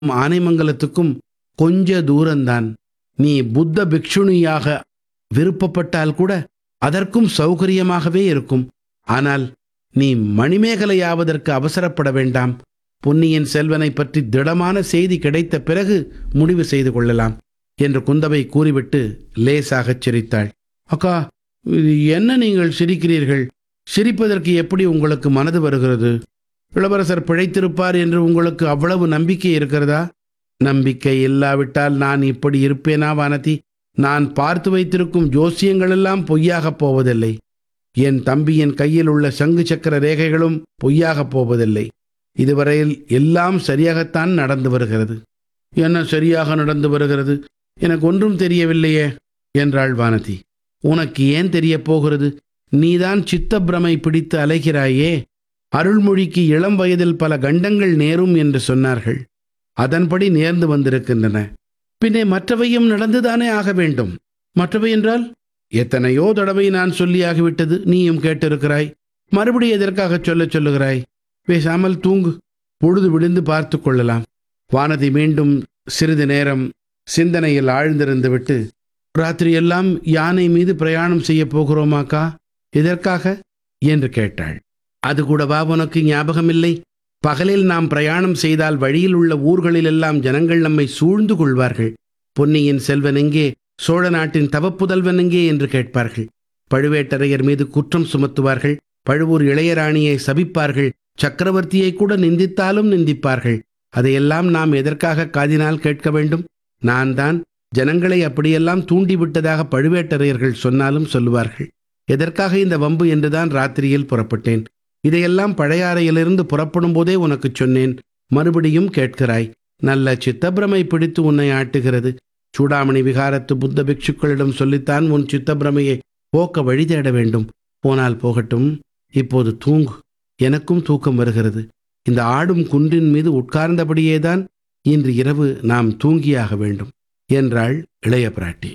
ஆனைமங்கலத்துக்கும் கொஞ்ச தூரம்தான் நீ புத்த பிக்ஷுணியாக விருப்பப்பட்டால் கூட அதற்கும் சௌகரியமாகவே இருக்கும் ஆனால் நீ மணிமேகலையாவதற்கு அவசரப்பட வேண்டாம் பொன்னியின் செல்வனை பற்றி திடமான செய்தி கிடைத்த பிறகு முடிவு செய்து கொள்ளலாம் என்று குந்தவை கூறிவிட்டு லேசாகச் சிரித்தாள் அக்கா இது என்ன நீங்கள் சிரிக்கிறீர்கள் சிரிப்பதற்கு எப்படி உங்களுக்கு மனது வருகிறது இளவரசர் பிழைத்திருப்பார் என்று உங்களுக்கு அவ்வளவு நம்பிக்கை இருக்கிறதா நம்பிக்கை இல்லாவிட்டால் நான் இப்படி இருப்பேனா வானதி நான் பார்த்து வைத்திருக்கும் ஜோசியங்களெல்லாம் பொய்யாகப் போவதில்லை என் தம்பியின் கையில் உள்ள சங்கு சக்கர ரேகைகளும் பொய்யாகப் போவதில்லை இதுவரையில் எல்லாம் சரியாகத்தான் நடந்து வருகிறது என்ன சரியாக நடந்து வருகிறது எனக்கு ஒன்றும் தெரியவில்லையே என்றாள் வானதி உனக்கு ஏன் தெரியப் போகிறது நீதான் சித்தப்பிரமை பிடித்து அலைகிறாயே அருள்மொழிக்கு இளம் வயதில் பல கண்டங்கள் நேரும் என்று சொன்னார்கள் அதன்படி நேர்ந்து வந்திருக்கின்றன பின்னே மற்றவையும் நடந்துதானே ஆக வேண்டும் மற்றவை என்றால் எத்தனையோ தடவை நான் சொல்லியாகிவிட்டது நீயும் கேட்டிருக்கிறாய் மறுபடி எதற்காக சொல்லச் சொல்லுகிறாய் பேசாமல் தூங்கு பொழுது விழுந்து பார்த்து கொள்ளலாம் வானதி மீண்டும் சிறிது நேரம் சிந்தனையில் ஆழ்ந்திருந்து விட்டு ராத்திரியெல்லாம் யானை மீது பிரயாணம் செய்யப் போகிறோமாக்கா எதற்காக என்று கேட்டாள் அது கூடவா உனக்கு ஞாபகமில்லை பகலில் நாம் பிரயாணம் செய்தால் வழியில் உள்ள ஊர்களிலெல்லாம் ஜனங்கள் நம்மை சூழ்ந்து கொள்வார்கள் பொன்னியின் செல்வன் எங்கே சோழ நாட்டின் தவப்புதல்வன் எங்கே என்று கேட்பார்கள் பழுவேட்டரையர் மீது குற்றம் சுமத்துவார்கள் பழுவூர் இளையராணியை சபிப்பார்கள் சக்கரவர்த்தியை கூட நிந்தித்தாலும் நிந்திப்பார்கள் அதையெல்லாம் நாம் எதற்காக காதினால் கேட்க வேண்டும் நான் தான் ஜனங்களை அப்படியெல்லாம் தூண்டிவிட்டதாக பழுவேட்டரையர்கள் சொன்னாலும் சொல்லுவார்கள் எதற்காக இந்த வம்பு என்றுதான் ராத்திரியில் புறப்பட்டேன் இதையெல்லாம் பழையாறையிலிருந்து புறப்படும் போதே உனக்கு சொன்னேன் மறுபடியும் கேட்கிறாய் நல்ல சித்தப்பிரமை பிடித்து உன்னை ஆட்டுகிறது சூடாமணி விகாரத்து புத்த பிக்ஷுக்களிடம் சொல்லித்தான் உன் சித்தப்பிரமையை போக்க வழி தேட வேண்டும் போனால் போகட்டும் இப்போது தூங்கு எனக்கும் தூக்கம் வருகிறது இந்த ஆடும் குன்றின் மீது உட்கார்ந்தபடியேதான் இன்று இரவு நாம் தூங்கியாக வேண்டும் என்றாள் இளைய பிராட்டி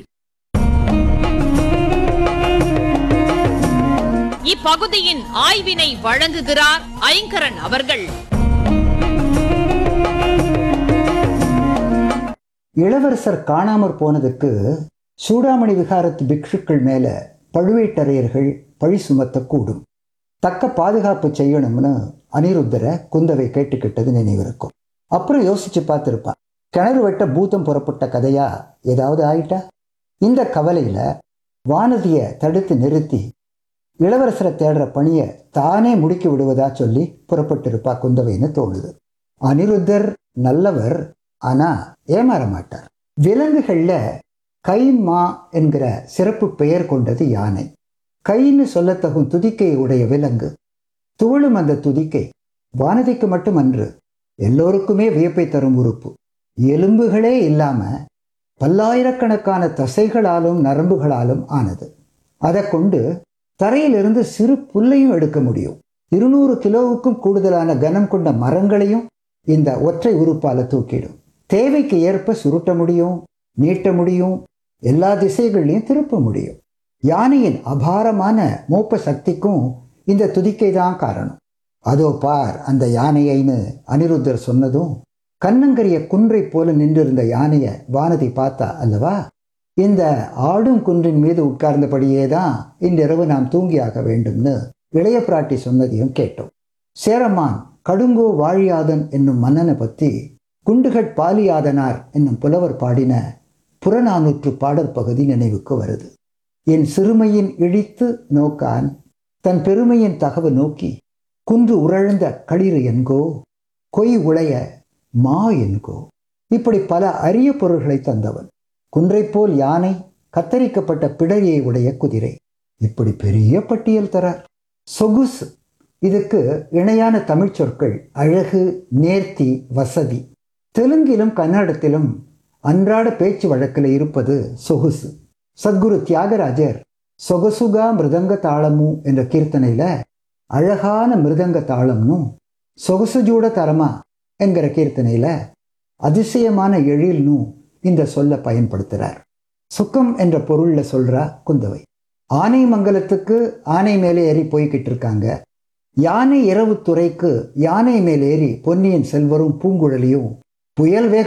இப்பகுதியின் ஆய்வினை வழங்குகிறார் ஐங்கரன் அவர்கள் இளவரசர் காணாமற் போனதுக்கு சூடாமணி விகாரத்து பிக்ஷுக்கள் மேல பழுவேட்டரையர்கள் பழி சுமத்தக்கூடும் தக்க பாதுகாப்பு செய்யணும்னு அனிருத்தரை குந்தவை கேட்டுக்கிட்டது நினைவிருக்கும் அப்புறம் யோசிச்சு பார்த்துருப்பான் கிணறு வெட்ட பூதம் புறப்பட்ட கதையா ஏதாவது ஆயிட்டா இந்த கவலையில வானதியை தடுத்து நிறுத்தி இளவரசரை தேடுற பணியை தானே முடுக்கி விடுவதா சொல்லி புறப்பட்டிருப்பா குந்தவைன்னு தோணுது அனிருத்தர் நல்லவர் ஆனா ஏமாற மாட்டார் விலங்குகள்ல கைமா என்கிற சிறப்பு பெயர் கொண்டது யானை கைன்னு சொல்லத்தகும் துதிக்கை உடைய விலங்கு துவளும் அந்த துதிக்கை வானதிக்கு மட்டுமன்று எல்லோருக்குமே வியப்பை தரும் உறுப்பு எலும்புகளே இல்லாம பல்லாயிரக்கணக்கான தசைகளாலும் நரம்புகளாலும் ஆனது அதை கொண்டு தரையிலிருந்து சிறு புல்லையும் எடுக்க முடியும் இருநூறு கிலோவுக்கும் கூடுதலான கனம் கொண்ட மரங்களையும் இந்த ஒற்றை உறுப்பால தூக்கிடும் தேவைக்கு ஏற்ப சுருட்ட முடியும் நீட்ட முடியும் எல்லா திசைகள்லையும் திருப்ப முடியும் யானையின் அபாரமான மோப்ப சக்திக்கும் இந்த துதிக்கை தான் காரணம் அதோ பார் அந்த யானையைன்னு அனிருத்தர் சொன்னதும் கண்ணங்கரிய குன்றை போல நின்றிருந்த யானையை வானதி பார்த்தா அல்லவா இந்த ஆடும் குன்றின் மீது உட்கார்ந்தபடியே தான் இன்றிரவு நாம் தூங்கியாக வேண்டும்னு இளைய பிராட்டி சொன்னதையும் கேட்டோம் சேரமான் கடுங்கோ வாழியாதன் என்னும் மன்னனை பற்றி குண்டுகட் பாலியாதனார் என்னும் புலவர் பாடின புறநானூற்று பாடற் பகுதி நினைவுக்கு வருது என் சிறுமையின் இழித்து நோக்கான் தன் பெருமையின் தகவு நோக்கி குன்று உரழ்ந்த களிறு என்கோ கொய் உளைய மா என்கோ இப்படி பல அரிய பொருள்களை தந்தவன் குன்றைப்போல் யானை கத்தரிக்கப்பட்ட பிடரியை உடைய குதிரை இப்படி பெரிய பட்டியல் தரார் சொகுசு இதுக்கு இணையான தமிழ் சொற்கள் அழகு நேர்த்தி வசதி தெலுங்கிலும் கன்னடத்திலும் அன்றாட பேச்சு வழக்கில் இருப்பது சொகுசு சத்குரு தியாகராஜர் சொகசுகா மிருதங்க தாளமு என்ற கீர்த்தனையில அழகான மிருதங்க தாளம்னும் சொகசுஜூட தரமா என்கிற கீர்த்தனையில அதிசயமான எழில்னும் இந்த சொல்ல பயன்படுத்துறார் சுக்கம் என்ற பொருள்ல சொல்றா குந்தவை ஆனை மங்கலத்துக்கு ஆனை மேலே ஏறி போய்கிட்டு இருக்காங்க யானை இரவு துறைக்கு யானை மேல் ஏறி பொன்னியின் செல்வரும் பூங்குழலியும் புயல் வேக